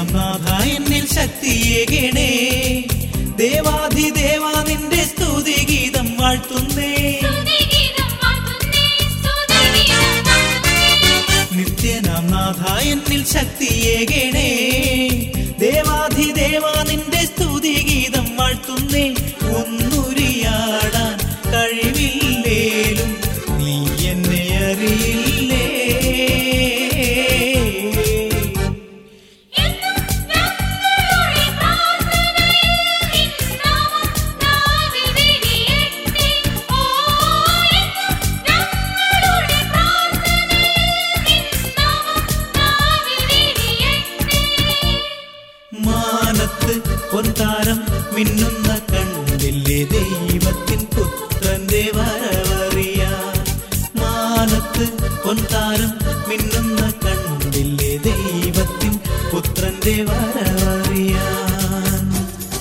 നാഥ എന്നിൽ ശക്തിയേകണേ ദേവാധിദേവ നിന്റെ സ്തുതിഗീതം വാഴ്ത്തുന്നേ സ്തുതിഗീതം പാടുന്നേ സ്തുതിഗീതം പാടുന്നേ നിത്യനാം നാഥ എന്നിൽ ശക്തിയേകണേ ദേവാധിദേവ നിന്റെ സ്തുതിഗീതം വാഴ്ത്തുന്നേ ഒന്നുരിയാടാൻ കഴിവില്ലേലും നീ എന്നെ അറിയില്ലേ എന്നും ഞങ്ങളുടെ പ്രാർത്ഥനയിൽ നിൻ നാമം നാവിലിരിയട്ടെ ഓ എന്നും ഞങ്ങളുടെ പ്രാർത്ഥനയിൽ നിൻ നാമം നാവിലിരിയട്ടെ മാനത്ത് പൊൻതാരം മിന്നുന്ന കണ്ടില്ലേ ദൈവത്തിൻ പുത്രന്റെ വരവറിയ മാനത്ത് പൊൻതാരം മിന്നുന്ന കണ്ടില്ലേ ദൈവത്തിൻ പുത്രന്റെ വരവറിയാൻ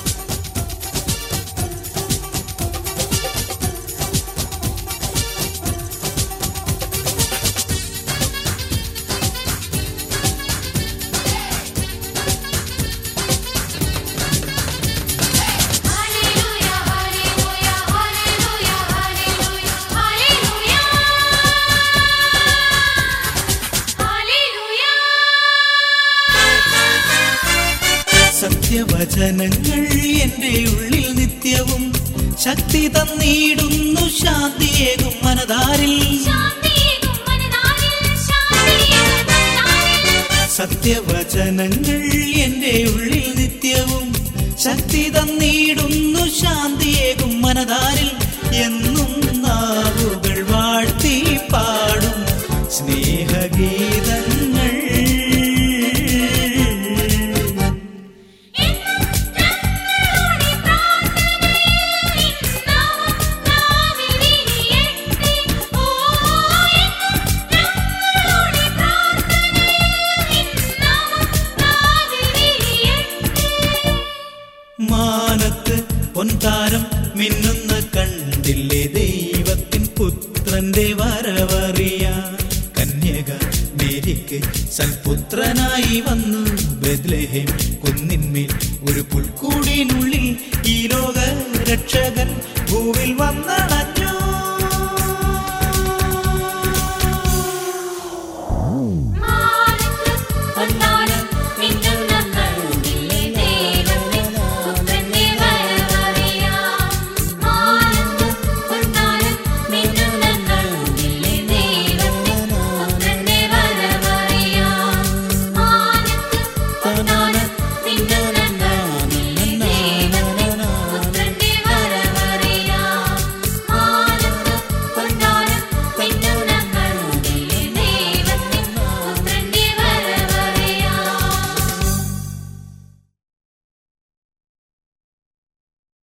ഹല്ലേലൂയ ഹല്ലേലൂയ ഹല്ലേലൂയ ഹല്ലേലൂയ ഹല്ലേലൂയ സത്യവചനങ്ങൾ എന്റെ ഉള്ളിൽ നിത്യവും ശക്തി തന്നിടുന്നു ശാന്തിയേകും മനതാരിൽ ശാന്തിയേകും മനതാരിൽ ശാന്തിയേകും മനതാരിൽ സത്യവചനങ്ങൾ എന്റെ ഉള്ളിൽ നിത്യവും ശക്തി തന്നിടുന്നു ശാന്തിയേകും മനതാരിൽ എന്നും നാവുകൾ വാഴ്ത്തി പാടും സ്നേഹഗീതങ്ങൾ എന്നും ഞങ്ങളുടെ പ്രാർത്ഥനയിൽ നിൻ നാമം നാവിലിരിയട്ടെ ഓ എന്നും ഞങ്ങളുടെ പ്രാർത്ഥനയിൽ നിൻ നാമം നാവിലിരിയട്ടെ മാനത്ത് പൊൻതാരം മിന്നുന്ന കണ്ടില്ലേ ദൈവത്തിൻ പുത്രന്റെ വരവറിയ കന്യക മേരിക്ക് സൽപുത്രനായി വന്നു ബദ്ലഹേം